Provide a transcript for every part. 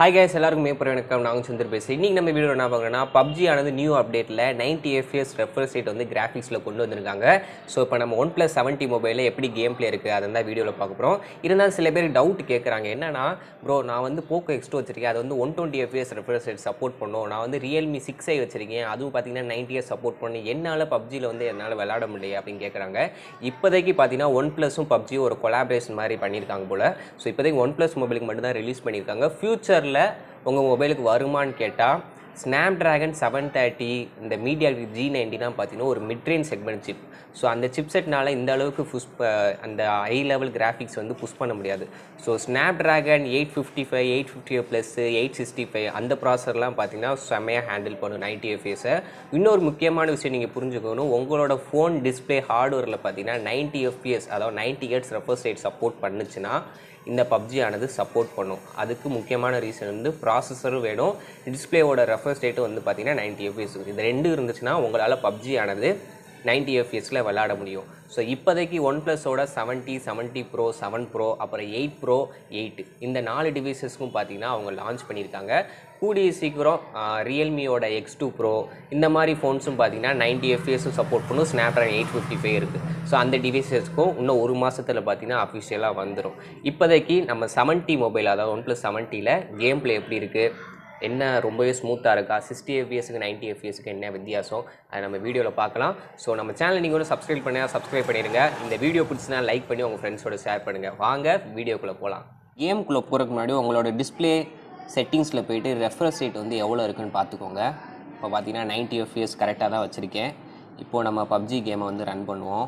Hi guys எல்லாருக்கும் mapper வணக்கம் நாங்கள் சுந்தர் பேசுகிறேன் இன்றைக்கி நம்ம வீடியோ என்ன பார்க்குறோன்னா பப்ஜி ஆனது நியூ அப்டேட்டில் 90 எஃப்எஸ் ரெஃப்ரெஷ் ரேட் வந்து கிராஃபிக்ஸில் கொண்டு வந்திருக்காங்க ஸோ இப்போ நம்ம ஒன் ப்ளஸ் செவன்ட்டி மொபைலில் எப்படி கேம் ப்ளே இருக்குது அதை தான் வீடியோவில் பார்க்க போகிறோம் இருந்தாலும் சில பேர் டவுட் கேட்குறாங்க என்னன்னா ப்ரோ நான் வந்து போக்கோ எக்ஸ்டோ வச்சிருக்கேன் அது வந்து one twenty FS refresh rate support பண்ணும் நான் வந்து ரியல்மி சிக்ஸ் ஐ வச்சிருக்கேன் அதுவும் பார்த்தீங்கன்னா 90 இயர்ஸ் சப்போர்ட் பண்ணி என்னால் பப்ஜியில் வந்து என்னால் விளையாட முடியல அப்படின்னு கேட்குறாங்க இப்போதைக்கு பார்த்தீங்கன்னா ஒன் ப்ளஸும் பப்ஜியும் ஒரு கொலாபரேஷன் மாதிரி பண்ணியிருக்காங்க போல் ஸோ இப்போதைக்கு ஒன் ப்ளஸ் மொபைலுக்கு மட்டும்தான் ரிலீஸ் பண்ணியிருக்காங்க ஃப்யூச்சரில் உங்கள் மொபைலுக்கு வருமான்னு கேட்டால் ஸ்னாப் ட்ராகன் செவன் தேர்ட்டி இந்த மீடியா ஜி நைன்டிலாம் பார்த்தீங்கன்னா ஒரு மிட்ரேஞ்ச் செக்மெண்ட் சிப் ஸோ அந்த சிப்செட்னால இந்த அளவுக்கு புஷ் அந்த ஹை லெவல் கிராஃபிக்ஸ் வந்து புஷ் பண்ண முடியாது so Snapdragon eight fifty five eight fifty plus eight sixty five அந்த ப்ராசர்லாம் பார்த்தீங்கன்னா செம்மையாக ஹேண்டில் பண்ணும் நைன்டி எஃப்எஸை இன்னொரு முக்கியமான விஷயம் நீங்கள் புரிஞ்சுக்கணும் உங்களோட ஃபோன் டிஸ்பிளே ஹார்ட்வேரில் பார்த்தீங்கன்னா நைன்ட்டி எஃப்பிஎஸ் அதாவது ninety hertz refresh rate support பண்ணுச்சுன்னா இந்த பப்ஜி ஆனது சப்போர்ட் பண்ணும் அதுக்கு முக்கியமான ரீசன் வந்து ப்ராசஸரும் வேணும் டிஸ்பிளேவோட ரெஃபர்ஸ் ரேட்டும் வந்து பார்த்தீங்கன்னா நைன்ட்டி எஃப்எஸ் இது ரெண்டு இருந்துச்சுன்னா உங்களால் பப்ஜி ஆனது நைன்ட்டி எஃப்எஸில் விளாட முடியும் ஸோ இப்போதைக்கு ஒன் ப்ளஸோட seventy seventy pro seven pro அப்புறம் எயிட் ப்ரோ எயிட் இந்த நாலு டிவைசஸ்க்கும் பார்த்தீங்கன்னா அவங்க லான்ச் பண்ணியிருக்காங்க கூடிய சீக்கிரம் ரியல்மியோட எக்ஸ் டூ ப்ரோ இந்த மாதிரி ஃபோன்ஸும் பார்த்தீங்கன்னா நைன்ட்டி எஃப்எஸும் சப்போர்ட் பண்ணும் ஸ்னாப்ட்ராகன் எயிட் ஃபிஃப்டி ஃபைவ் இருக்குது ஸோ அந்த டிவைசஸ்க்கும் இன்னும் ஒரு மாதத்தில் பார்த்தீங்கன்னா அஃபிஷியலாக வந்துடும் இப்போதைக்கு நம்ம செவன்ட்டி மொபைல் அதாவது ஒன் ப்ளஸ் செவன்ட்டியில் கேம் ப்ளே எப்படி இருக்குது என்ன ரொம்பவே ஸ்மூத்தாக இருக்கா சிக்ஸ்டி எஃபிஎஸ்க்கு நைன்ட்டி எஃபிஎஸ்க்கு என்ன வித்தியாசம் அதை நம்ம வீடியோவில் பார்க்கலாம் ஸோ நம்ம சேனல் நீங்கள் வந்து சப்ஸ்கிரைப் பண்ணால் சப்ஸ்கிரைப் பண்ணிடுங்க இந்த வீடியோ பிடிச்சினா லைக் பண்ணி உங்கள் ஃப்ரெண்ட்ஸோட ஷேர் பண்ணுங்கள் வாங்க வீடியோக்குள்ளே போகலாம் கேம்குள்ளே போகிறதுக்கு முன்னாடி உங்களோட டிஸ்பிளே செட்டிங்ஸில் போயிட்டு ரெஃப்ரெஷ் ரேட் வந்து எவ்வளோ இருக்குன்னு பார்த்துக்கோங்க இப்போ பார்த்தீங்கன்னா நைன்ட்டி எஃப்எஸ் கரெக்டாக தான் வச்சுருக்கேன் இப்போது நம்ம பப்ஜி கேமை வந்து ரன் பண்ணுவோம்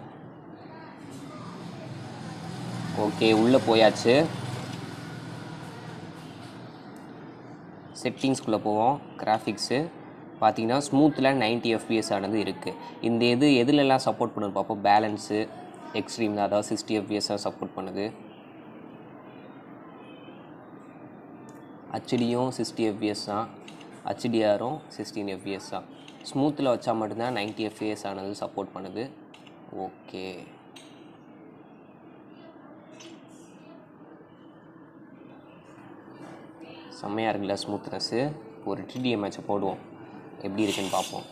ஓகே உள்ளே போயாச்சு செட்டிங்ஸ்குள்ளே போவோம் கிராஃபிக்ஸு பார்த்தீங்கன்னா ஸ்மூத்தில் 90 எஃப்பிஎஸ் ஆனது இருக்குது இந்த இது எதுலெல்லாம் சப்போர்ட் பண்ணுது பார்ப்போம் பேலன்ஸு எக்ஸ்ட்ரீம் அதாவது சிக்ஸ்டி எஃப்பிஎஸ்ஸாக சப்போர்ட் பண்ணுது ஹச்டியும் சிக்ஸ்டி எஃப்பிஎஸ் தான் ஹச்டிஆரும் சிக்ஸ்டீன் எஃப்பிஎஸ் தான் ஸ்மூத்தில் வச்சா மட்டும்தான் 90 எஃப்பிஎஸ் ஆனது சப்போர்ட் பண்ணுது ஓகே செம்மையாக இருக்குல்ல ஸ்மூத்னஸ்ஸு ஒரு டிடிஎம் மேட்சை போடுவோம் எப்படி இருக்குன்னு பார்ப்போம்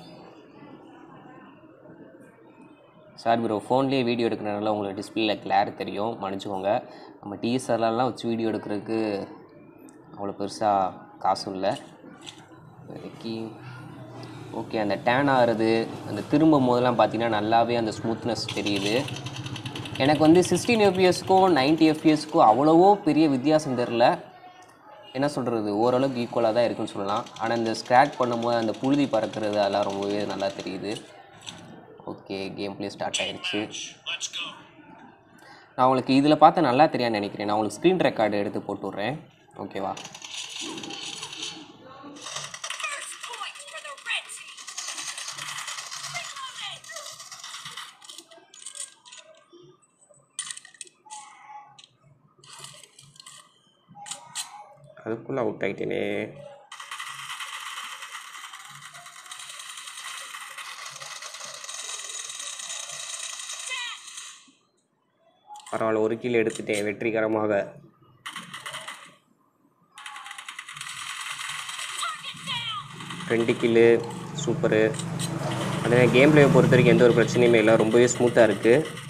சார் ப்ரோ ஃபோன்லேயே வீடியோ எடுக்கிறனால உங்களுக்கு டிஸ்பிளேல கிளார் தெரியும் மன்னிச்சுக்கோங்க நம்ம டிஎஸ்ஆர்லாம் வச்சு வீடியோ எடுக்கிறதுக்கு அவ்வளோ பெருசாக காசும் இல்லை இப்போதைக்கு ஓகே அந்த டேன் ஆகிறது அந்த திரும்பும் போதெல்லாம் பார்த்தீங்கன்னா நல்லாவே அந்த ஸ்மூத்னஸ் தெரியுது எனக்கு வந்து சிக்ஸ்டீன் எஃப்பிஎஸ்க்கும் நைன்ட்டி எஃப்பிஎஸ்க்கும் அவ்வளவோ பெரிய வித்தியாசம் தெரில என்ன சொல்கிறது ஓரளவுக்கு ஈக்குவலாக தான் இருக்குன்னு சொல்லலாம் ஆனால் இந்த ஸ்க்ராட் பண்ணும்போது அந்த புழுதி பறக்கிறது அதெல்லாம் ரொம்பவே நல்லா தெரியுது ஓகே கேம் ப்ளே ஸ்டார்ட் ஆயிடுச்சு நான் உங்களுக்கு இதில் பார்த்தா நல்லா தெரியான்னு நினைக்கிறேன் நான் உங்களுக்கு ஸ்க்ரீன் ரெக்கார்டு எடுத்து போட்டு விட்றேன் ஓகேவா First point for the red team. Reloaded. அதுக்குள்ளே அவுட் ஆகிட்டேனே பரவாயில்ல ஒரு கீழ் எடுத்துட்டேன் வெற்றிகரமாக ரெண்டு கில்லு சூப்பரு அதே கேம் பிளேயை பொறுத்த வரைக்கும் எந்த ஒரு பிரச்சனையுமே இல்லை ரொம்பவே ஸ்மூத்தாக இருக்குது